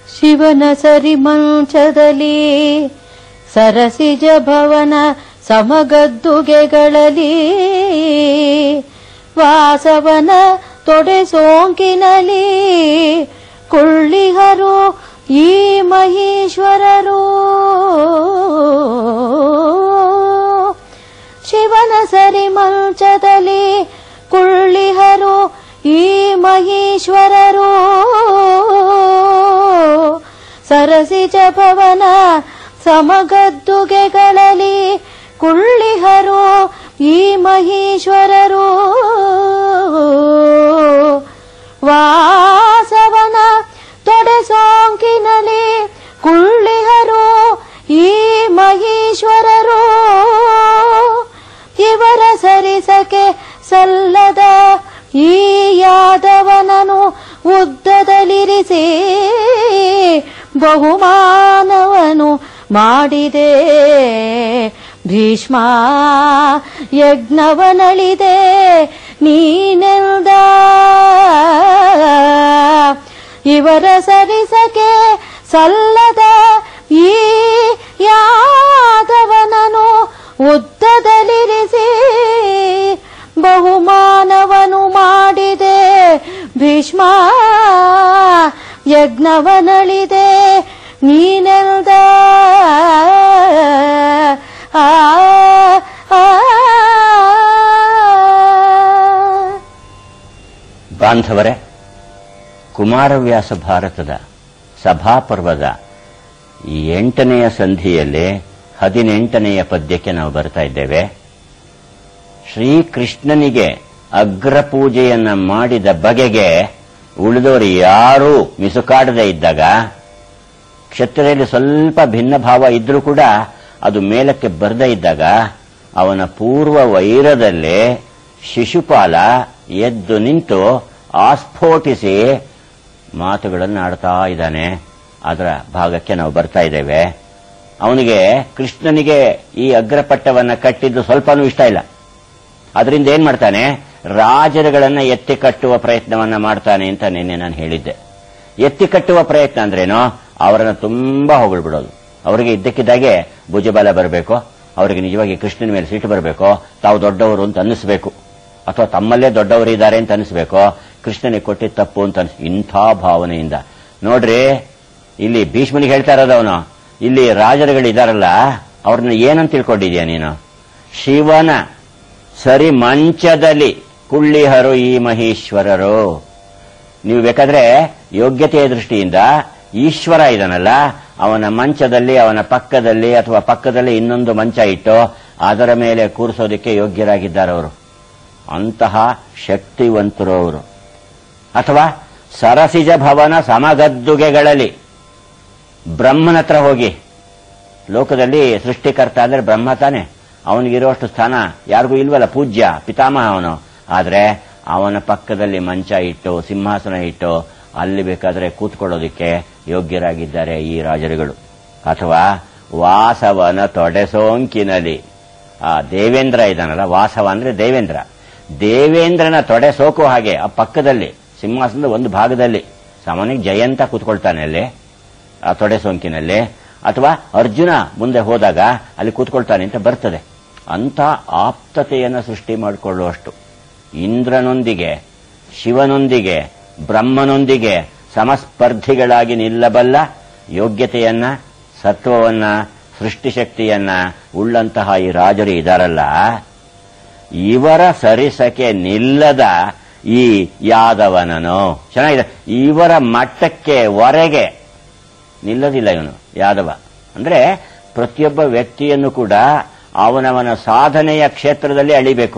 ಶಿವನ ಸರಿಮಂಚದಲ್ಲಿ ಸರಸಿಜ ಭವನ ಸಮಗದ್ದುಗೆಗಳಲ್ಲಿ ವಾಸವನ ತೊಡೆ ಸೋಂಕಿನಲಿ ಕುಳ್ಳಿಹರು ಈ ಮಹೇಶ್ವರರು ಶಿವನ ಸರಿಮಂಚದಲ್ಲಿ ಕುಳ್ಳಿಹರು ಈ ಮಹೇಶ್ವರರು ಸರಸಿಜ ಭವನ ಸಮಗದ್ದುಗೆಗಳಲ್ಲಿ ಕುಳ್ಳಿಹರು ಈ ಮಹೇಶ್ವರರು ವಾಸವನ ತೊಡೆ ಸೋಂಕಿನಲಿ ಕುಳ್ಳಿಹರು ಈ ಮಹೇಶ್ವರರು ಇವರ ಸರಿಸಕೆ ಸಲ್ಲದ ಈ ಯಾದವನನು ಉದ್ದದಲ್ಲಿರಿಸಿ ಬಹುಮಾನವನು ಮಾಡಿದೆ ಭೀಷ್ಮ ಯಜ್ಞವನಳಿದೆ ನೀನೆಲ್ದ ಇವರ ಸರಿಸಕೆ ಸಲ್ಲದ ಈ ಯಾದವನನು ಉದ್ದದಲ್ಲಿರಿಸಿ ಬಹುಮಾನವನು ಮಾಡಿದೆ ಭೀಷ್ಮ ಯಜ್ಞವನಳಿದೆ ನೀನೆಲ್ದ ಆ ಆ, ಆ. ಬಾಂಧವರೇ ಕುಮಾರವ್ಯಾಸ ಭಾರತದ ಸಭಾಪರ್ವದ ಈ ಎಂಟನೆಯ ಸಂಧಿಯಲ್ಲಿ ಹದಿನೆಂಟನೆಯ ಪದ್ಯಕ್ಕೆ ನಾವು ಬರ್ತಾ ಇದ್ದೇವೆ ಶ್ರೀಕೃಷ್ಣನಿಗೆ ಅಗ್ರ ಪೂಜೆಯನ್ನ ಮಾಡಿದ ಬಗೆಗೆ ಉಳಿದವರು ಯಾರೂ ಮಿಸುಕಾಡದೇ ಇದ್ದಾಗ ಕ್ಷತ್ರಿಯಲ್ಲಿ ಸ್ವಲ್ಪ ಭಿನ್ನ ಭಾವ ಇದ್ರೂ ಕೂಡ ಅದು ಮೇಲಕ್ಕೆ ಬರದೇ ಇದ್ದಾಗ ಅವನ ಪೂರ್ವ ವೈರದಲ್ಲಿ ಶಿಶುಪಾಲ ಎದ್ದು ನಿಂತು ಆಸ್ಫೋಟಿಸಿ ಮಾತುಗಳನ್ನು ಆಡ್ತಾ ಇದ್ದಾನೆ ಅದರ ಭಾಗಕ್ಕೆ ನಾವು ಬರ್ತಾ ಇದ್ದೇವೆ ಅವನಿಗೆ ಕೃಷ್ಣನಿಗೆ ಈ ಅಗ್ರಪಟ್ಟವನ್ನ ಕಟ್ಟಿದ್ದು ಸ್ವಲ್ಪನೂ ಇಷ್ಟ ಇಲ್ಲ ಅದರಿಂದ ಏನ್ ಮಾಡ್ತಾನೆ ರಾಜರುಗಳನ್ನ ಎತ್ತಿ ಕಟ್ಟುವ ಪ್ರಯತ್ನವನ್ನ ಮಾಡ್ತಾನೆ ಅಂತ ನಿನ್ನೆ ನಾನು ಹೇಳಿದ್ದೆ ಎತ್ತಿ ಕಟ್ಟುವ ಪ್ರಯತ್ನ ಅಂದ್ರೇನು ಅವರನ್ನ ತುಂಬಾ ಹೊಗಳ್ಬಿಡೋದು ಅವರಿಗೆ ಇದ್ದಕ್ಕಿದ್ದಾಗೆ ಭುಜಬಲ ಬರಬೇಕು ಅವರಿಗೆ ನಿಜವಾಗಿ ಕೃಷ್ಣನ ಮೇಲೆ ಸಿಟ್ಟು ಬರಬೇಕು ತಾವು ದೊಡ್ಡವರು ಅಂತ ಅನ್ನಿಸ್ಬೇಕು ಅಥವಾ ತಮ್ಮಲ್ಲೇ ದೊಡ್ಡವರು ಇದ್ದಾರೆ ಅಂತ ಅನಿಸ್ಬೇಕು ಕೃಷ್ಣನಿಗೆ ಕೊಟ್ಟಿದ್ದ ತಪ್ಪು ಅಂತ ಅನ್ಸ್ ಇಂಥ ಭಾವನೆಯಿಂದ ನೋಡ್ರಿ ಇಲ್ಲಿ ಭೀಷ್ಮನಿಗೆ ಹೇಳ್ತಾ ಇರೋದು ಅವನು ಇಲ್ಲಿ ರಾಜರುಗಳಿದಾರಲ್ಲ ಅವ್ರನ್ನ ಏನಂತ ತಿಳ್ಕೊಂಡಿದ್ಯಾ ನೀನು ಶಿವನ ಸರಿ ಮಂಚದಲ್ಲಿ ಕುಳ್ಳಿಹರು ಈ ಮಹೇಶ್ವರರು ನೀವು ಬೇಕಾದ್ರೆ ಯೋಗ್ಯತೆಯ ದೃಷ್ಟಿಯಿಂದ ಈಶ್ವರ ಇದನಲ್ಲ ಅವನ ಮಂಚದಲ್ಲಿ ಅವನ ಪಕ್ಕದಲ್ಲಿ ಅಥವಾ ಪಕ್ಕದಲ್ಲಿ ಇನ್ನೊಂದು ಮಂಚ ಇಟ್ಟು ಅದರ ಮೇಲೆ ಕೂರಿಸೋದಕ್ಕೆ ಯೋಗ್ಯರಾಗಿದ್ದಾರೆ ಅವರು ಅಂತಹ ಶಕ್ತಿವಂತರು ಅವರು ಅಥವಾ ಸರಸಿಜ ಭವನ ಸಮಗದ್ದುಗೆಗಳಲ್ಲಿ ಬ್ರಹ್ಮನ ಹತ್ರ ಹೋಗಿ ಲೋಕದಲ್ಲಿ ಸೃಷ್ಟಿಕರ್ತ ಅಂದ್ರೆ ಬ್ರಹ್ಮ ತಾನೆ ಅವನಿಗಿರುವಷ್ಟು ಸ್ಥಾನ ಯಾರಿಗೂ ಇಲ್ವಲ್ಲ ಪೂಜ್ಯ ಪಿತಾಮಹ ಅವನು ಆದ್ರೆ ಅವನ ಪಕ್ಕದಲ್ಲಿ ಮಂಚ ಇಟ್ಟು ಸಿಂಹಾಸನ ಇಟ್ಟು ಅಲ್ಲಿ ಬೇಕಾದ್ರೆ ಕೂತ್ಕೊಳ್ಳೋದಕ್ಕೆ ಯೋಗ್ಯರಾಗಿದ್ದಾರೆ ಈ ರಾಜರುಗಳು ಅಥವಾ ವಾಸವನ ತೊಡೆಸೋಂಕಿನಲ್ಲಿ ಆ ದೇವೇಂದ್ರ ಇದಾನಲ್ಲ ವಾಸವ ಅಂದ್ರೆ ದೇವೇಂದ್ರ ದೇವೇಂದ್ರನ ತೊಡೆ ಸೋಕೋ ಹಾಗೆ ಆ ಪಕ್ಕದಲ್ಲಿ ಸಿಂಹಾಸನದ ಒಂದು ಭಾಗದಲ್ಲಿ ಸಾಮಾನ್ಯವಾಗಿ ಜಯಂತ ಕೂತ್ಕೊಳ್ತಾನೆ ಅಲ್ಲಿ ಆ ತೊಡೆ ಸೋಂಕಿನಲ್ಲಿ ಅಥವಾ ಅರ್ಜುನ ಮುಂದೆ ಹೋದಾಗ ಅಲ್ಲಿ ಕೂತ್ಕೊಳ್ತಾನೆ ಅಂತ ಬರ್ತದೆ ಅಂತ ಆಪ್ತತೆಯನ್ನು ಸೃಷ್ಟಿ ಮಾಡಿಕೊಳ್ಳುವಷ್ಟು ಇಂದ್ರನೊಂದಿಗೆ ಶಿವನೊಂದಿಗೆ ಬ್ರಹ್ಮನೊಂದಿಗೆ ಸಮಸ್ಪರ್ಧಿಗಳಾಗಿ ನಿಲ್ಲಬಲ್ಲ ಯೋಗ್ಯತೆಯನ್ನ ಸತ್ವವನ್ನ ಸೃಷ್ಟಿಶಕ್ತಿಯನ್ನ ಉಳ್ಳಂತಹ ಈ ರಾಜರು ಇದಾರಲ್ಲ ಇವರ ಸರಿಸಕೆ ನಿಲ್ಲದ ಈ ಯಾದವನನು ಚೆನ್ನಾಗಿದೆ ಇವರ ಮಟ್ಟಕ್ಕೆ ಹೊರಗೆ ನಿಲ್ಲದಿಲ್ಲ ಇವನು ಯಾದವ ಅಂದ್ರೆ ಪ್ರತಿಯೊಬ್ಬ ವ್ಯಕ್ತಿಯನ್ನು ಕೂಡ ಅವನವನ ಸಾಧನೆಯ ಕ್ಷೇತ್ರದಲ್ಲಿ ಅಳಿಬೇಕು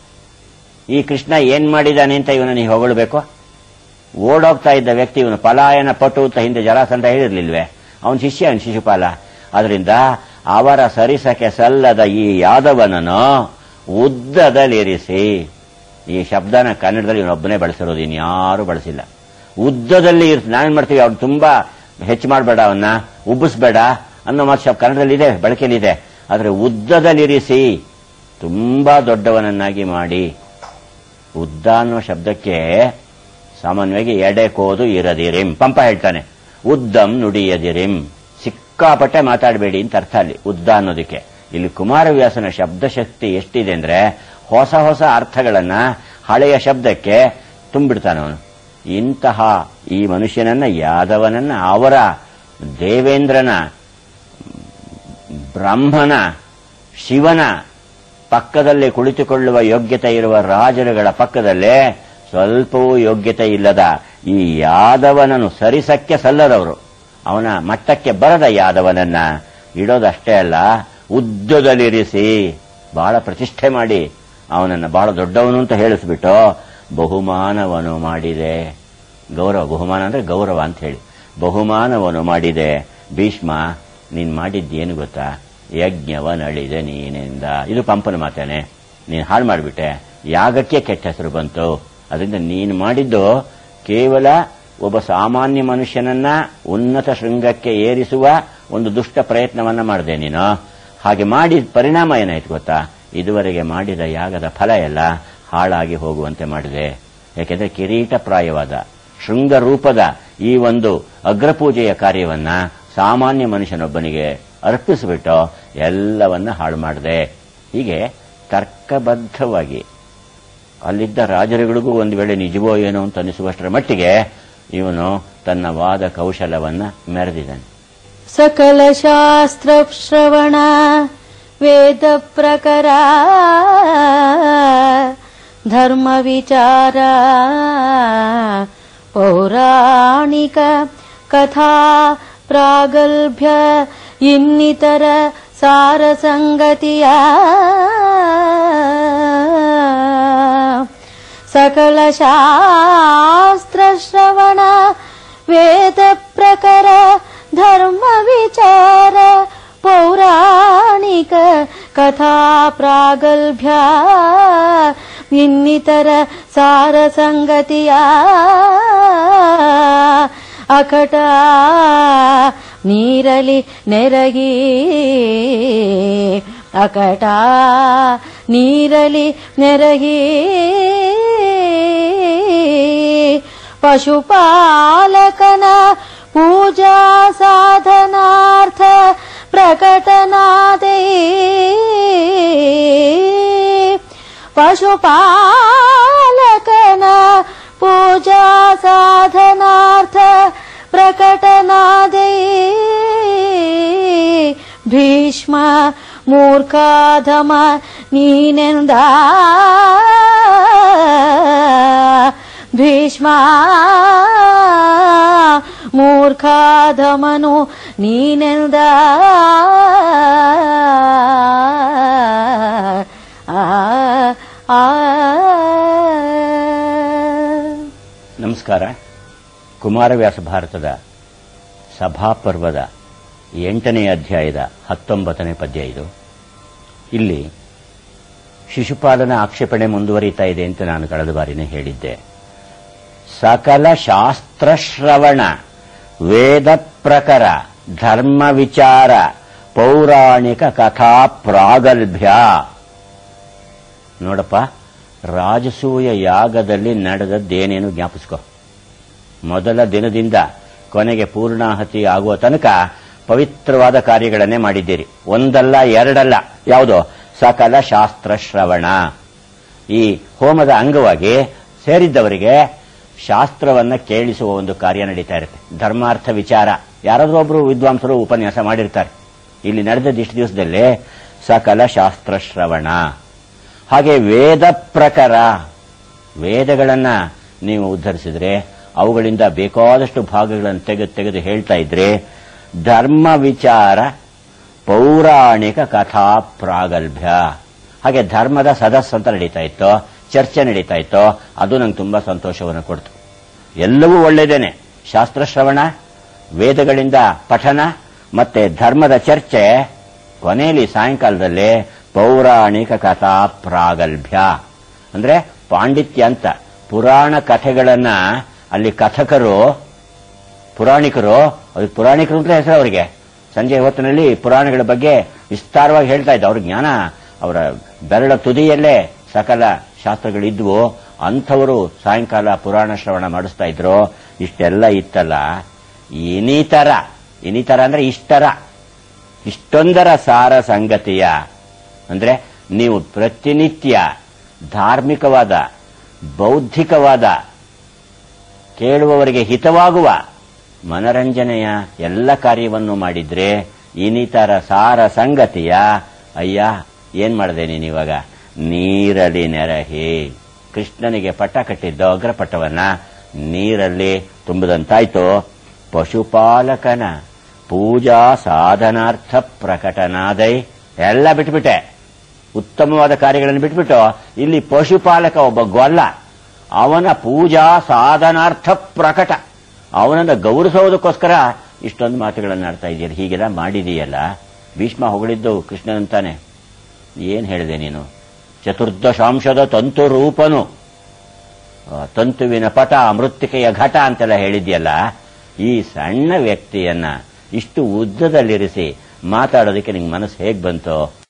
ಈ ಕೃಷ್ಣ ಏನ್ ಮಾಡಿದಾನೆ ಅಂತ ಇವನನ್ನು ಹೊಗಳಬೇಕು ಓಡೋಗ್ತಾ ಇದ್ದ ವ್ಯಕ್ತಿ ಇವನು ಪಲಾಯನ ಪಟು ಅಂತ ಹಿಂದೆ ಜರಾಸಂಧ ಹೇಳಿರ್ಲಿಲ್ವೇ ಅವನ ಶಿಷ್ಯ ಅವನ ಶಿಶುಪಾಲ ಅದರಿಂದ ಅವರ ಸರಿಸಕ್ಕೆ ಸಲ್ಲದ ಈ ಯಾದವನನ್ನು ಉದ್ದದಲ್ಲಿರಿಸಿ ಈ ಶಬ್ದನ ಕನ್ನಡದಲ್ಲಿ ಇವನೊಬ್ಬನೇ ಬಳಸಿರೋದು ಇನ್ಯಾರು ಬಳಸಿಲ್ಲ ಉದ್ದದಲ್ಲಿ ಇರ್ ನಾವೇನ್ ಮಾಡ್ತೀವಿ ಅವ್ನು ತುಂಬಾ ಹೆಚ್ಚು ಮಾಡಬೇಡ ಅವನ್ನ ಉಬ್ಬಿಸ್ಬೇಡ ಅನ್ನೋ ಮಾತು ಶಬ್ದ ಕನ್ನಡದಲ್ಲಿ ಇದೆ ಬಳಕೆಯಲ್ಲಿದೆ ಆದ್ರೆ ಉದ್ದದಲ್ಲಿರಿಸಿ ತುಂಬಾ ದೊಡ್ಡವನನ್ನಾಗಿ ಮಾಡಿ ಉದ್ದ ಅನ್ನೋ ಶಬ್ದಕ್ಕೆ ಸಾಮಾನ್ಯವಾಗಿ ಎಡೆ ಕೋದು ಇರದಿರಿಂ ಪಂಪ ಹೇಳ್ತಾನೆ ಉದ್ದಂ ನುಡಿಯದಿರಿಂ ಸಿಕ್ಕಾಪಟ್ಟೆ ಮಾತಾಡಬೇಡಿ ಅಂತ ಅರ್ಥ ಅಲ್ಲಿ ಉದ್ದ ಅನ್ನೋದಕ್ಕೆ ಇಲ್ಲಿ ಕುಮಾರವ್ಯಾಸನ ಶಬ್ದಶಕ್ತಿ ಎಷ್ಟಿದೆ ಅಂದ್ರೆ ಹೊಸ ಹೊಸ ಅರ್ಥಗಳನ್ನ ಹಳೆಯ ಶಬ್ದಕ್ಕೆ ತುಂಬಿಡ್ತಾನವನು ಇಂತಹ ಈ ಮನುಷ್ಯನನ್ನ ಯಾದವನನ್ನ ಅವರ ದೇವೇಂದ್ರನ ಬ್ರಹ್ಮನ ಶಿವನ ಪಕ್ಕದಲ್ಲಿ ಕುಳಿತುಕೊಳ್ಳುವ ಯೋಗ್ಯತೆ ಇರುವ ರಾಜರುಗಳ ಪಕ್ಕದಲ್ಲೇ ಸ್ವಲ್ಪವೂ ಯೋಗ್ಯತೆ ಇಲ್ಲದ ಈ ಯಾದವನನ್ನು ಸರಿಸಕ್ಕೆ ಸಲ್ಲದವರು ಅವನ ಮಟ್ಟಕ್ಕೆ ಬರದ ಯಾದವನನ್ನ ಇಡೋದಷ್ಟೇ ಅಲ್ಲ ಉದ್ದದಲ್ಲಿರಿಸಿ ಬಹಳ ಪ್ರತಿಷ್ಠೆ ಮಾಡಿ ಅವನನ್ನ ಬಹಳ ದೊಡ್ಡವನು ಅಂತ ಹೇಳಿಸ್ಬಿಟ್ಟು ಬಹುಮಾನವನು ಮಾಡಿದೆ ಗೌರವ ಬಹುಮಾನ ಅಂದ್ರೆ ಗೌರವ ಅಂತ ಹೇಳಿ ಬಹುಮಾನವನು ಮಾಡಿದೆ ಭೀಷ್ಮ ನೀನ್ ಮಾಡಿದ್ದೇನು ಗೊತ್ತಾ ಯಜ್ಞವ ನಳಿದೆ ನೀನಿಂದ ಇದು ಪಂಪನ ಮಾತೇನೆ ನೀನ್ ಹಾಳು ಮಾಡಿಬಿಟ್ಟೆ ಯಾಗಕ್ಕೆ ಕೆಟ್ಟ ಹೆಸರು ಬಂತು ಅದರಿಂದ ನೀನು ಮಾಡಿದ್ದು ಕೇವಲ ಒಬ್ಬ ಸಾಮಾನ್ಯ ಮನುಷ್ಯನನ್ನ ಉನ್ನತ ಶೃಂಗಕ್ಕೆ ಏರಿಸುವ ಒಂದು ದುಷ್ಟ ಪ್ರಯತ್ನವನ್ನ ಮಾಡಿದೆ ನೀನು ಹಾಗೆ ಮಾಡಿದ ಪರಿಣಾಮ ಏನಾಯ್ತು ಗೊತ್ತಾ ಇದುವರೆಗೆ ಮಾಡಿದ ಯಾಗದ ಫಲ ಎಲ್ಲ ಹಾಳಾಗಿ ಹೋಗುವಂತೆ ಮಾಡಿದೆ ಯಾಕೆಂದ್ರೆ ಕಿರೀಟಪ್ರಾಯವಾದ ಶೃಂಗ ರೂಪದ ಈ ಒಂದು ಅಗ್ರಪೂಜೆಯ ಕಾರ್ಯವನ್ನ ಸಾಮಾನ್ಯ ಮನುಷ್ಯನೊಬ್ಬನಿಗೆ ಅರ್ಪಿಸಿಬಿಟ್ಟು ಎಲ್ಲವನ್ನ ಹಾಳು ಮಾಡಿದೆ ಹೀಗೆ ತರ್ಕಬದ್ಧವಾಗಿ ಅಲ್ಲಿದ್ದ ರಾಜರುಗಳಿಗೂ ಒಂದು ವೇಳೆ ನಿಜವೋ ಏನೋ ಅಂತ ಅನಿಸುವಷ್ಟರ ಮಟ್ಟಿಗೆ ಇವನು ತನ್ನ ವಾದ ಕೌಶಲವನ್ನ ಮೆರೆದಿದ್ದಾನೆ ಸಕಲ ಶಾಸ್ತ್ರ ಶ್ರವಣ ವೇದ ಪ್ರಕರ ಧರ್ಮ ವಿಚಾರ ಪೌರಾಣಿಕ ಕಥಾ ಪ್ರಾಗಲ್ಭ್ಯ ಇನ್ನಿತರ ಸಾರ ಸಂಗತಿಯ ಸಕಲ ಶಾಸ್ತ್ರ ಶ್ರವಣ ವೇದ ಪ್ರಕರ ಧರ್ಮ ವಿಚಾರ ಪೌರಾಣಿಕ ಕಥಾ ಪ್ರಾಗಲ್ಭ್ಯ ಇನ್ನಿತರ ಸಾರ ಸಂಗತಿಯ ಅಕಟ ನೀರಲಿ ನೆರಗಿ ಅಕಟ ನೀರಲಿ ನೆರಗಿ ಪಶುಪಾಲಕನ ಪೂಜಾ ಸಾಧನಾರ್ಥ ಪ್ರಕಟನಾದೆ ಪಶುಪಾಲಕನ ಪೂಜಾ ಸಾಧನಾರ್ಥ ಪ್ರಕಟನಾದೆ ಭೀಷ್ಮ ಮೂರ್ಖಾಧಮ ನೀನೆಂದ ಭೀಷ್ಮ ಮೂರ್ಖಾಧಮನು ನೀನೆಂದ ಆ ಆ ನಮಸ್ಕಾರ ಕುಮಾರವ್ಯಾಸ ಭಾರತದ ಸಭಾಪರ್ವದ ಎಂಟನೇ ಅಧ್ಯಾಯದ ಹತ್ತೊಂಬತ್ತನೇ ಪದ್ಯ ಇದು ಇಲ್ಲಿ ಶಿಶುಪಾಲನ ಆಕ್ಷೇಪಣೆ ಮುಂದುವರಿತಾ ಇದೆ ಅಂತ ನಾನು ಕಳೆದ ಬಾರಿನೇ ಹೇಳಿದ್ದೆ ಸಕಲ ಶಾಸ್ತ್ರಶ್ರವಣ ವೇದ ಪ್ರಕರ ಧರ್ಮ ವಿಚಾರ ಪೌರಾಣಿಕ ಕಥಾ ಪ್ರಾಗಲ್ಭ್ಯ ನೋಡಪ್ಪ ರಾಜಸೂಯ ಯಾಗದಲ್ಲಿ ನಡೆದದ್ದೇನೇನು ಜ್ಞಾಪಿಸ್ಕೊ ಮೊದಲ ದಿನದಿಂದ ಕೊನೆಗೆ ಪೂರ್ಣಾಹತಿ ಆಗುವ ತನಕ ಪವಿತ್ರವಾದ ಕಾರ್ಯಗಳನ್ನೇ ಮಾಡಿದ್ದೀರಿ ಒಂದಲ್ಲ ಎರಡಲ್ಲ ಯಾವುದೋ ಸಕಲ ಶಾಸ್ತ್ರ ಶ್ರವಣ ಈ ಹೋಮದ ಅಂಗವಾಗಿ ಸೇರಿದ್ದವರಿಗೆ ಶಾಸ್ತ್ರವನ್ನ ಕೇಳಿಸುವ ಒಂದು ಕಾರ್ಯ ನಡೀತಾ ಇರುತ್ತೆ ಧರ್ಮಾರ್ಥ ವಿಚಾರ ಯಾರಾದ್ರೂ ಒಬ್ರು ವಿದ್ವಾಂಸರು ಉಪನ್ಯಾಸ ಮಾಡಿರ್ತಾರೆ ಇಲ್ಲಿ ನಡೆದ ಇಷ್ಟು ದಿವಸದಲ್ಲಿ ಸಕಲ ಶಾಸ್ತ್ರ ಶ್ರವಣ ಹಾಗೆ ವೇದ ಪ್ರಕಾರ ವೇದಗಳನ್ನ ನೀವು ಉದ್ಧರಿಸಿದ್ರೆ ಅವುಗಳಿಂದ ಬೇಕಾದಷ್ಟು ಭಾಗಗಳನ್ನು ತೆಗೆದು ತೆಗೆದು ಹೇಳ್ತಾ ಇದ್ರೆ ಧರ್ಮ ವಿಚಾರ ಪೌರಾಣಿಕ ಕಥಾ ಪ್ರಾಗಲ್ಭ್ಯ ಹಾಗೆ ಧರ್ಮದ ಸದಸ್ಸು ಅಂತ ನಡೀತಾ ಇತ್ತು ಚರ್ಚೆ ನಡೀತಾ ಇತ್ತು ಅದು ನಂಗೆ ತುಂಬಾ ಸಂತೋಷವನ್ನು ಕೊಡ್ತು ಎಲ್ಲವೂ ಒಳ್ಳೆಯದೇನೆ ಶಾಸ್ತ್ರಶ್ರವಣ ವೇದಗಳಿಂದ ಪಠನ ಮತ್ತೆ ಧರ್ಮದ ಚರ್ಚೆ ಕೊನೆಯಲ್ಲಿ ಸಾಯಂಕಾಲದಲ್ಲಿ ಪೌರಾಣಿಕ ಕಥಾ ಪ್ರಾಗಲ್ಭ್ಯ ಅಂದ್ರೆ ಪಾಂಡಿತ್ಯ ಅಂತ ಪುರಾಣ ಕಥೆಗಳನ್ನ ಅಲ್ಲಿ ಕಥಕರು ಪುರಾಣಿಕರು ಅದು ಪುರಾಣಿಕರು ಅಂತ ಹೆಸರು ಅವರಿಗೆ ಸಂಜೆ ಹೊತ್ತಿನಲ್ಲಿ ಪುರಾಣಗಳ ಬಗ್ಗೆ ವಿಸ್ತಾರವಾಗಿ ಹೇಳ್ತಾ ಇದ್ದ ಅವ್ರ ಜ್ಞಾನ ಅವರ ಬೆರಳ ತುದಿಯಲ್ಲೇ ಸಕಲ ಶಾಸ್ತ್ರಗಳಿದ್ವು ಅಂಥವರು ಸಾಯಂಕಾಲ ಪುರಾಣ ಶ್ರವಣ ಮಾಡಿಸ್ತಾ ಇದ್ರು ಇಷ್ಟೆಲ್ಲ ಇತ್ತಲ್ಲ ಇನಿತರ ಇನಿತರ ಅಂದ್ರೆ ಇಷ್ಟರ ಇಷ್ಟೊಂದರ ಸಾರ ಸಂಗತಿಯ ಅಂದ್ರೆ ನೀವು ಪ್ರತಿನಿತ್ಯ ಧಾರ್ಮಿಕವಾದ ಬೌದ್ಧಿಕವಾದ ಕೇಳುವವರಿಗೆ ಹಿತವಾಗುವ ಮನರಂಜನೆಯ ಎಲ್ಲ ಕಾರ್ಯವನ್ನು ಮಾಡಿದ್ರೆ ಇನಿತರ ಸಾರ ಸಂಗತಿಯ ಅಯ್ಯ ಏನ್ ಮಾಡಿದೆ ನೀನಿವಾಗ ನೀರಲ್ಲಿ ನೆರಹಿ ಕೃಷ್ಣನಿಗೆ ಪಟ್ಟ ಕಟ್ಟಿದ್ದ ಅಗ್ರಪಟ್ಟವನ್ನ ನೀರಲ್ಲಿ ತುಂಬುದಂತಾಯ್ತು ಪಶುಪಾಲಕನ ಪೂಜಾ ಸಾಧನಾರ್ಥ ಪ್ರಕಟನಾದೈ ಎಲ್ಲ ಬಿಟ್ಬಿಟ್ಟೆ ಉತ್ತಮವಾದ ಕಾರ್ಯಗಳನ್ನು ಬಿಟ್ಬಿಟ್ಟು ಇಲ್ಲಿ ಪಶುಪಾಲಕ ಒಬ್ಬ ಗೊಲ್ಲ ಅವನ ಪೂಜಾ ಸಾಧನಾರ್ಥ ಪ್ರಕಟ ಅವನನ್ನು ಗೌರವಿಸೋದಕ್ಕೋಸ್ಕರ ಇಷ್ಟೊಂದು ಮಾತುಗಳನ್ನು ಆಡ್ತಾ ಇದೆಯಲ್ಲ ಹೀಗೆಲ್ಲ ಮಾಡಿದೀಯಲ್ಲ ಭೀಷ್ಮ ಹೊಗಳಿದ್ದು ಕೃಷ್ಣನಂತಾನೆ ಏನ್ ಹೇಳಿದೆ ನೀನು ಚತುರ್ದಶಾಂಶದ ತಂತು ರೂಪನು ಆ, ತಂತುವಿನ ಪಟ ಮೃತ್ತಿಕೆಯ ಘಟ ಅಂತೆಲ್ಲ ಹೇಳಿದ್ಯಲ್ಲ ಈ ಸಣ್ಣ ವ್ಯಕ್ತಿಯನ್ನ ಇಷ್ಟು ಉದ್ದದಲ್ಲಿರಿಸಿ ಮಾತಾಡೋದಕ್ಕೆ ನಿಂಗೆ ಮನಸ್ಸು ಹೇಗ್ ಬಂತು